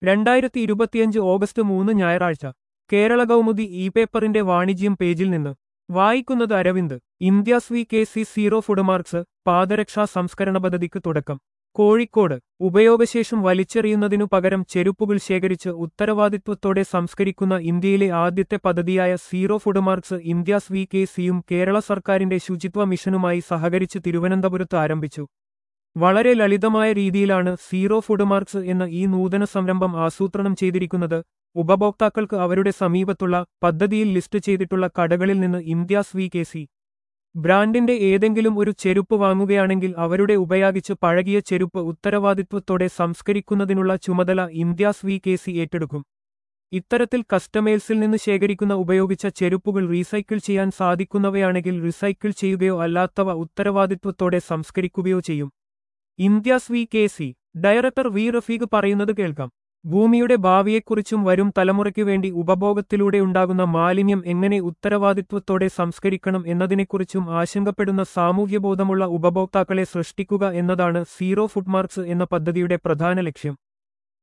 രണ്ടായിരത്തി ഇരുപത്തിയഞ്ച് ഓഗസ്റ്റ് മൂന്ന് ഞായറാഴ്ച കേരള കൗമുദി ഇ പേപ്പറിന്റെ വാണിജ്യം പേജിൽ നിന്ന് വായിക്കുന്നത് Aravind India's V K C zero food marks പാദരക്ഷാ സംസ്കരണ പദ്ധതിക്ക് തുടക്കം കോഴിക്കോട് ഉപയോഗശേഷം വലിച്ചെറിയുന്നതിനു പകരം ചെരുപ്പുകൾ ശേഖരിച്ച് ഉത്തരവാദിത്വത്തോടെ സംസ്കരിക്കുന്ന ഇന്ത്യയിലെ ആദ്യത്തെ പദ്ധതിയായ zero food marks India's V K സിയും കേരള സർക്കാരിന്റെ ശുചിത്വ മിഷനുമായി സഹകരിച്ച് തിരുവനന്തപുരത്ത് ആരംഭിച്ചു വളരെ ലളിതമായ രീതിയിലാണ് സീറോ ഫുഡ് മാർക്സ് എന്ന ഈ നൂതന സംരംഭം ആസൂത്രണം ചെയ്തിരിക്കുന്നത് ഉപഭോക്താക്കൾക്ക് അവരുടെ സമീപത്തുള്ള പദ്ധതിയിൽ ലിസ്റ്റ് ചെയ്തിട്ടുള്ള കടകളിൽ നിന്ന് ഇന്ത്യാസ് വി കെ സി ബ്രാൻഡിന്റെ ഏതെങ്കിലും ഒരു ചെരുപ്പ് വാങ്ങുകയാണെങ്കിൽ അവരുടെ ഉപയോഗിച്ച് പഴകിയ ചെരുപ്പ് ഉത്തരവാദിത്വത്തോടെ സംസ്കരിക്കുന്നതിനുള്ള ചുമതല ഇന്ത്യാസ് വി കെ സി ഏറ്റെടുക്കും ഇത്തരത്തിൽ കസ്റ്റമേഴ്സിൽ നിന്ന് ശേഖരിക്കുന്ന ഉപയോഗിച്ച ചെരുപ്പുകൾ റീസൈക്കിൾ ചെയ്യാൻ സാധിക്കുന്നവയാണെങ്കിൽ റീസൈക്കിൾ ചെയ്യുകയോ അല്ലാത്തവ ഉത്തരവാദിത്വത്തോടെ സംസ്കരിക്കുകയോ ചെയ്യും India's V K C director V Rafeeq പറയുന്നത് കേൾക്കാം ഭൂമിയുടെ ഭാവിയെക്കുറിച്ചും വരും തലമുറയ്ക്കു വേണ്ടി ഉപഭോഗത്തിലൂടെ ഉണ്ടാകുന്ന മാലിന്യം എങ്ങനെ ഉത്തരവാദിത്വത്തോടെ സംസ്കരിക്കണം എന്നതിനെക്കുറിച്ചും ആശങ്കപ്പെടുന്ന സാമൂഹ്യബോധമുള്ള ഉപഭോക്താക്കളെ സൃഷ്ടിക്കുക എന്നതാണ് സീറോ ഫുഡ് മാർക്സ് എന്ന പദ്ധതിയുടെ പ്രധാന ലക്ഷ്യം